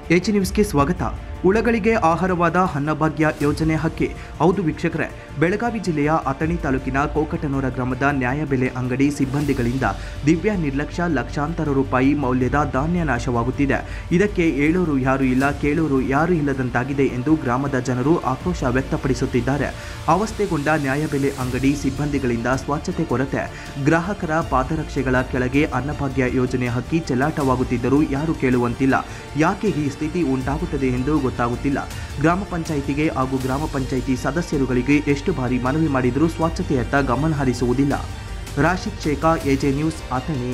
H ನ್ಯೂಸ್ಗೆ ಸ್ವಾಗತ ಉಳಗಳಿಗೆ ಆಹಾರವಾದ ಅನ್ನಭಾಗ್ಯ ಯೋಜನೆ ಹಕ್ಕಿ ಹೌದು ವೀಕ್ಷಕರೇ ಬೆಳಗಾವಿ ಜಿಲ್ಲೆಯ ಅಥಣಿ ತಾಲೂಕಿನ ಕೋಕಟನೂರ ಗ್ರಾಮದ ನ್ಯಾಯಬೆಲೆ ಅಂಗಡಿ ಸಿಬ್ಬಂದಿಗಳಿಂದ ದಿವ್ಯ ನಿರ್ಲಕ್ಷ್ಯ ಲಕ್ಷಾಂತರ ರೂಪಾಯಿ ಮೌಲ್ಯದ ಧಾನ್ಯ ನಾಶವಾಗುತ್ತಿದೆ ಇದಕ್ಕೆ ಹೇಳೋರು ಯಾರು ಇಲ್ಲ ಕೇಳೋರು ಯಾರು ಇಲ್ಲದಂತಾಗಿದೆ ಎಂದು ಗ್ರಾಮದ ಜನರು ಆಕ್ರೋಶ ವ್ಯಕ್ತಪಡಿಸುತ್ತಿದ್ದಾರೆ ಅವಸ್ಥೆಗೊಂಡ ನ್ಯಾಯಬೆಲೆ ಅಂಗಡಿ ಸಿಬ್ಬಂದಿಗಳಿಂದ ಸ್ವಚ್ಛತೆ ಕೊರತೆ ಗ್ರಾಹಕರ ಪಾದರಕ್ಷೆಗಳ ಕೆಳಗೆ ಅನ್ನಭಾಗ್ಯ ಯೋಜನೆ ಹಕ್ಕಿ ಚೆಲ್ಲಾಟವಾಗುತ್ತಿದ್ದರೂ ಯಾರು ಕೇಳುವಂತಿಲ್ಲ ಯಾಕೆ ಈ ಸ್ಥಿತಿ ಉಂಟಾಗುತ್ತದೆ ಎಂದು ಗೊತ್ತಾಗುತ್ತಿಲ್ಲ ಗ್ರಾಮ ಪಂಚಾಯಿತಿಗೆ ಹಾಗೂ ಗ್ರಾಮ ಪಂಚಾಯಿತಿ ಸದಸ್ಯರುಗಳಿಗೆ ಎಷ್ಟು ಬಾರಿ ಮನವಿ ಮಾಡಿದರೂ ಸ್ವಚ್ಛತೆಯತ್ತ ಗಮನ ಹರಿಸುವುದಿಲ್ಲ ರಾಶಿದ್ ಶೇಖಾ ಎಜೆ ನ್ಯೂಸ್ ಅಥಣಿ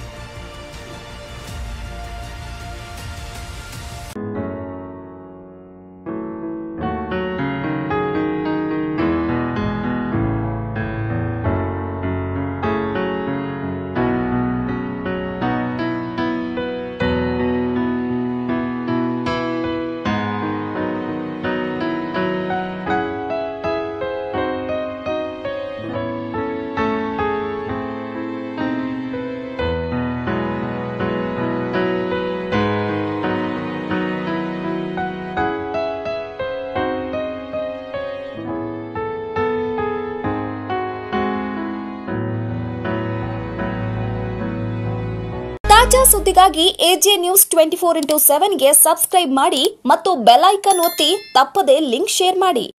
ತಾಜಾ ಸುದ್ದಿಗಾಗಿ AJ news twenty four into ಸೆವೆನ್ಗೆ ಸಬ್ಸ್ಕ್ರೈಬ್ ಮಾಡಿ ಮತ್ತು ಬೆಲ್ ಐಕನ್ ಒತ್ತಿ ತಪ್ಪದೇ ಲಿಂಕ್ ಶೇರ್ ಮಾಡಿ